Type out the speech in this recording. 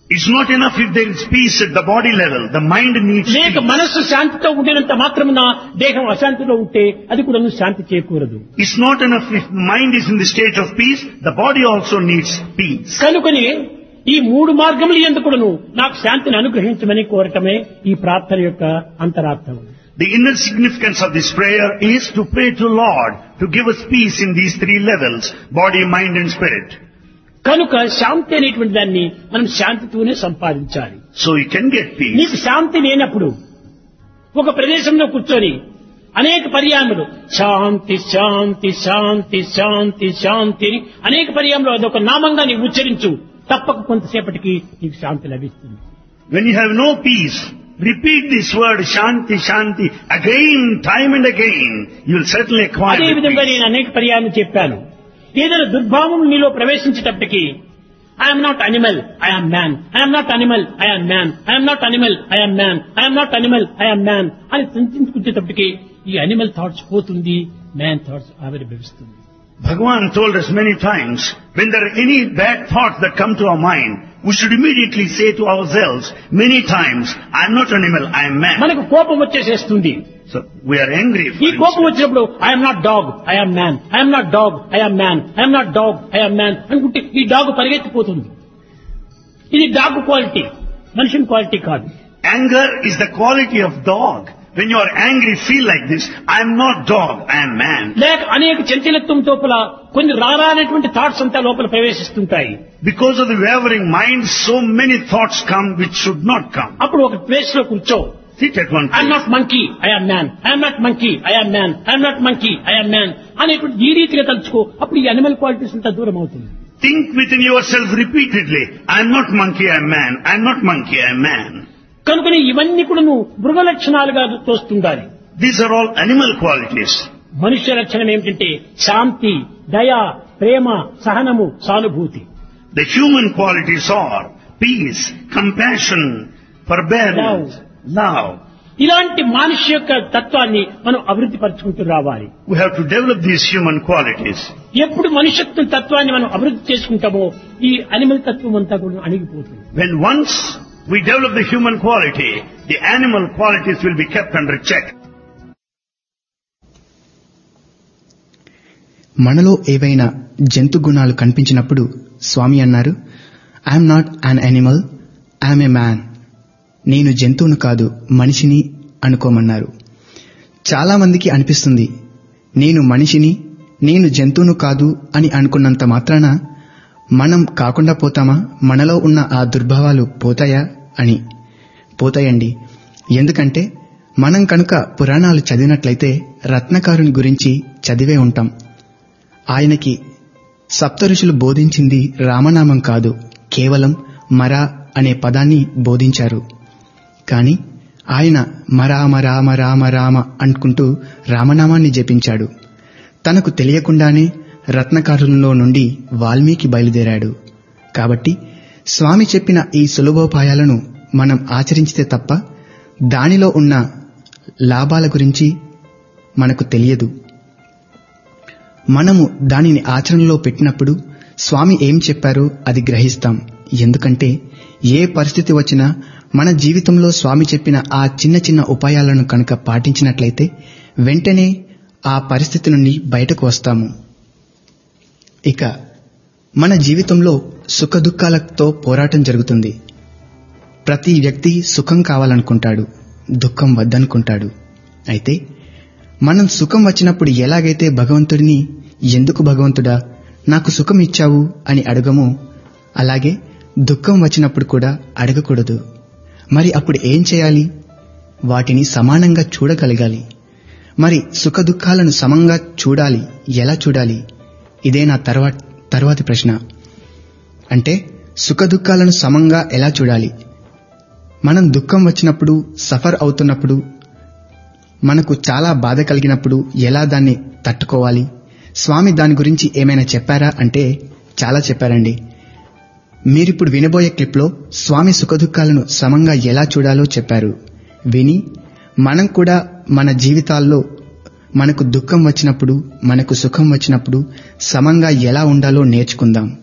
It's not enough if there is peace at the body level. The mind needs లేక peace. మనస్సు శాంతితో ఉండినంత మాత్రమున దేహం అశాంతిలో ఉంటే అది కూడా శాంతి చేకూరదు It's not enough if mind is in the state of peace. The body also needs peace. కనుకని ఈ మూడు మార్గములు ఎందుకును నాకు శాంతిని అనుగ్రహించమని కోరటమే ఈ ప్రార్థన యొక్క అంతరార్థం The inner significance of this prayer is to pray to Lord to give us peace in these three levels, body, mind and spirit. కనుక శాంతి అనేటువంటి దాన్ని మనం శాంతితోనే సంపాదించాలి So you can get peace. నీకు శాంతి లేనప్పుడు ఒక ప్రదేశంలో కూర్చొని అనేక పర్యాయములు శాంతి శాంతి శాంతి శాంతి శాంతి అని అనేక పర్యాయములు అదొక నామంగా నీకు ఉచ్చరించు తప్పక కొంతసేపటికి నీకు శాంతి లభిస్తుంది When you have no peace, repeat this word Shanti Shanti again, time and again. You will certainly acquire అదే the విధంగా peace. నేను అనేక పర్యాయం చెప్పాను ఏదైనా దుర్భావం నీలో ప్రవేశించేటప్పటికి I'm not animal I'm man I'm not animal I'm man I'm not animal I'm man I'm not animal I'm man అని చింతించుకుంటేటప్పటికి ఈ అనిమల్ థాట్స్ పోతుంది మ్యాన్ థాట్స్ ఆవిర్భవిస్తుంది Bhagavan told us many times, when there are any bad thoughts that come to our mind, we should immediately say to ourselves, many times, I am not animal, I am man. మనకు కోపం వచ్చేసేస్తుంది So we are angry. ఈ For కోపం instance. వచ్చినప్పుడు I'm not dog I'm man I'm not dog I'm man I'm not dog I'm man అనుకుంటే ఈ dog పరిగెత్తిపోతుంది ఇది డాగ్ క్వాలిటీ మనిషిని క్వాలిటీ కాదు Anger is the quality of dog. When you are angry, feel like this. I am not dog, I am man. లేక అనేక చంచలత్వం లోపల కొన్ని రారానేటువంటి థాట్స్ అంతా లోపల ప్రవేశిస్తుంటాయి Because of the wavering mind, so many thoughts come which should not come. అప్పుడు ఒక place లో కూర్చో Sit at one I'm place. Not monkey I'm man I'm not monkey I'm man I'm not monkey I'm man అనేటువంటి ఈ రీతిగా తలుచుకో అప్పుడు ఈ animal qualities అంతా దూరం అవుతుంది Think within yourself repeatedly. I am not monkey, I am man. I am not monkey, I am man. కనుకని ఇవన్నీ కూడా నువ్వు మృగ లక్షణాలుగా తోస్తుండాలి These are all animal qualities. మనుష్య లక్షణం ఏమిటంటే శాంతి దయ ప్రేమ సహనము సానుభూతి The human qualities are peace, compassion, forbearance, love. ఇలాంటి మనిషి యొక్క తత్వాన్ని మనం అభివృద్ధి పరుచుకుంటూ రావాలి We have to develop these human qualities. ఎప్పుడు మనుష్యత్వ తత్వాన్ని మనం అభివృద్ధి చేసుకుంటామో ఈ అనిమల్ తత్వం అంతా కూడా అణిగిపోతుంది When once we develop the human quality, the animal qualities will be kept under check. మనలో ఏవైనా జంతు గుణాలు కనిపించినప్పుడు స్వామి అన్నారు I'm not an animal I'm a man నేను జంతువును కాదు మనిషిని అనుకోమన్నారు చాలా మందికి అనిపిస్తుంది నేను మనిషిని నేను జంతువును కాదు అని అనుకున్నంత మాత్రాన మనం కాకుండా పోతామా మనలో ఉన్న ఆ దుర్భావాలు పోతాయా అని పోతాయండి ఎందుకంటే మనం కనుక పురాణాలు చదివినట్లయితే రత్నకారుని గురించి చదివే ఉంటాం ఆయనకి సప్తఋషులు బోధించింది రామనామం కాదు కేవలం మర అనే పదాన్ని బోధించారు కాని ఆయన మరామ రామ రామ రామ అనుకుంటూ రామనామాన్ని జపించాడు తనకు తెలియకుండానే రత్నకారులలో నుండి వాల్మీకి బయలుదేరాడు కాబట్టి స్వామి చెప్పిన ఈ సులభోపాయాలను మనం ఆచరించితే తప్ప దానిలో ఉన్న లాభాల గురించి మనకు తెలియదు మనము దానిని ఆచరణలో పెట్టినప్పుడు స్వామి ఏం చెప్పారో అది గ్రహిస్తాం ఎందుకంటే ఏ పరిస్థితి వచ్చినా మన జీవితంలో స్వామి చెప్పిన ఆ చిన్న చిన్న ఉపాయాలను కనుక పాటించినట్లయితే వెంటనే ఆ పరిస్థితి నుండి బయటకు వస్తాము ఇక మన జీవితంలో సుఖ దుఃఖాలతో పోరాటం జరుగుతుంది ప్రతి వ్యక్తి సుఖం కావాలనుకుంటాడు దుఃఖం వద్దనుకుంటాడు అయితే మనం సుఖం వచ్చినప్పుడు ఎలాగైతే భగవంతుడిని ఎందుకు భగవంతుడా నాకు సుఖం ఇచ్చావు అని అడగమో అలాగే దుఃఖం వచ్చినప్పుడు కూడా అడగకూడదు మరి అప్పుడు ఏం చేయాలి వాటిని సమానంగా చూడగలగాలి మరి సుఖ దుఃఖాలను సమంగా చూడాలి ఎలా చూడాలి ఇదే నా తర్వా తర్వాతి ప్రశ్న అంటే సుఖ దుఃఖాలను సమంగా ఎలా చూడాలి మనం దుఃఖం వచ్చినప్పుడు సఫర్ అవుతున్నప్పుడు మనకు చాలా బాధ కలిగినప్పుడు ఎలా దాన్ని తట్టుకోవాలి స్వామి దాని గురించి ఏమైనా చెప్పారా అంటే చాలా చెప్పారండి మీరిప్పుడు వినబోయే క్లిప్లో స్వామి సుఖదుఖాలను సమంగా ఎలా చూడాలో చెప్పారు విని మనం కూడా మన జీవితాల్లో మనకు దుఃఖం వచ్చినప్పుడు మనకు సుఖం వచ్చినప్పుడు సమంగా ఎలా ఉండాలో నేర్చుకుందాం